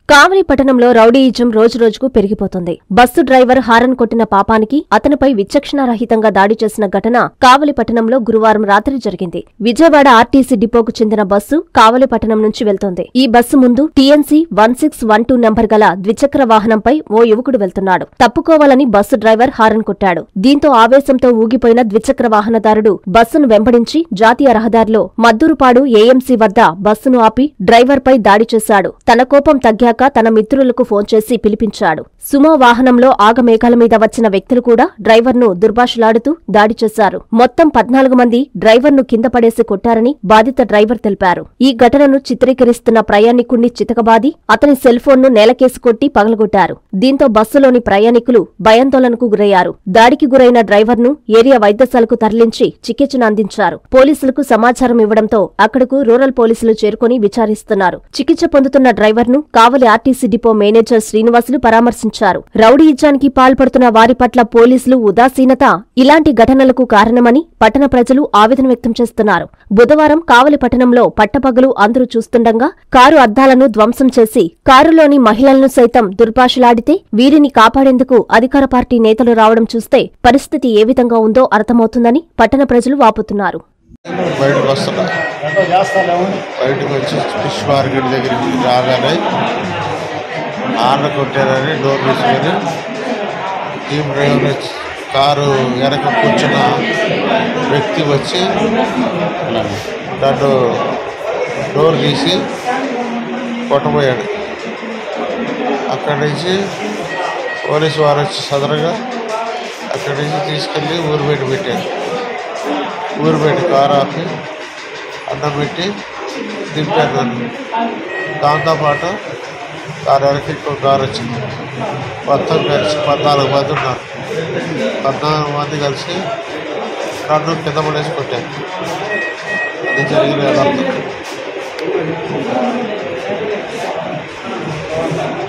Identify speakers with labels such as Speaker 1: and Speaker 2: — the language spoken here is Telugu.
Speaker 1: కావలి పట్టణంలో రౌడీయిజం రోజురోజుకు పెరిగిపోతుంది బస్సు డ్రైవర్ హారన్ కొట్టిన పాపానికి అతనిపై విచక్షణారహితంగా దాడి చేసిన ఘటన కావలి పట్టణంలో గురువారం రాత్రి జరిగింది విజయవాడ ఆర్టీసీ డిపోకు చెందిన బస్సు కావలి పట్టణం నుంచి వెళ్తోంది ఈ బస్సు ముందు TNC one six one two number గల ద్విచక్ర వాహనంపై ఓ యువకుడు వెళ్తున్నాడు తప్పుకోవాలని బస్సు డ్రైవర్ హారన్ కొట్టాడు దీంతో ఆవేశంతో ఊగిపోయిన ద్విచక్ర వాహనదారుడు బస్సును వెంబడించి జాతీయ రహదారిలో మద్దూరుపాడు ఏఎంసీ వద్ద బస్సును ఆపి డ్రైవర్పై దాడి చేశాడు తన కోపం తగ్గాక తన మిత్రులకు ఫోన్ చేసి పిలిపించాడు సుమో వాహనంలో ఆగమేఘాల మీద వచ్చిన వ్యక్తులు కూడా డ్రైవర్ను దుర్భాషలాడుతూ దాడి చేశారు మొత్తం పద్నాలుగు మంది డ్రైవర్ను కింద పడేసి కొట్టారని బాధిత డ్రైవర్ తెలిపారు ఈ ఘటనను చిత్రీకరిస్తున్న ప్రయాణికుణ్ణి చితకబాది అతని సెల్ ఫోన్ను నేలకేసి కొట్టి పగలగొట్టారు దీంతో బస్సులోని ప్రయాణికులు భయాందోళనకు గురయ్యారు దాడికి గురైన డ్రైవర్ను ఏరియా వైద్యశాలకు తరలించి చికిత్సను అందించారు పోలీసులకు సమాచారం ఇవ్వడంతో అక్కడకు రూరల్ పోలీసులు చేరుకుని విచారిస్తున్నారు చికిత్స పొందుతున్న డ్రైవర్ను Kavali RTC depot manager Srinivasulu పరామర్శించారు రౌడీయిజానికి పాల్పడుతున్న వారి పట్ల పోలీసులు ఉదాసీనత ఇలాంటి ఘటనలకు కారణమని పట్టణ ప్రజలు ఆవేదన వ్యక్తం చేస్తున్నారు బుధవారం కావలి పట్టణంలో పట్టపగలు అందరూ చూస్తుండగా కారు అద్దాలను ధ్వంసం చేసి కారులోని మహిళలను సైతం దుర్భాషలాడితే వీరిని కాపాడేందుకు అధికార పార్టీ నేతలు రావడం చూస్తే పరిస్థితి ఏ విధంగా ఉందో అర్థమవుతుందని పట్టణ ప్రజలు వాపుతున్నారు
Speaker 2: బయటకు వస్తున్నా బయటకు వచ్చి ఫిష్ మార్కెట్ దగ్గరికి రాగానే ఆర్న కొట్టారని డోర్ తీసుకొని టీమ్ డ్రైవర్ వచ్చి కారు వెనక కూర్చున్న వ్యక్తి వచ్చి నన్ను డోర్ తీసి కొట్టబోయాడు అక్కడి నుంచి పోలీసు వారు వచ్చి సదరగా అక్కడి నుంచి తీసుకెళ్ళి ఊరు బయట పెట్టారు ఊరు బయట కారు ఆపి అన్నం పెట్టి దింపారు నన్ను దాంతోపాటు కారు వెనక్కి ఇంకో కారు వచ్చింది మొత్తం కలిసి పద్నాలుగు మంది ఉన్నారు పద్నాలుగు మంది కలిసి నన్ను కింద పడేసి కొట్టారు అది జరిగిన యథార్థం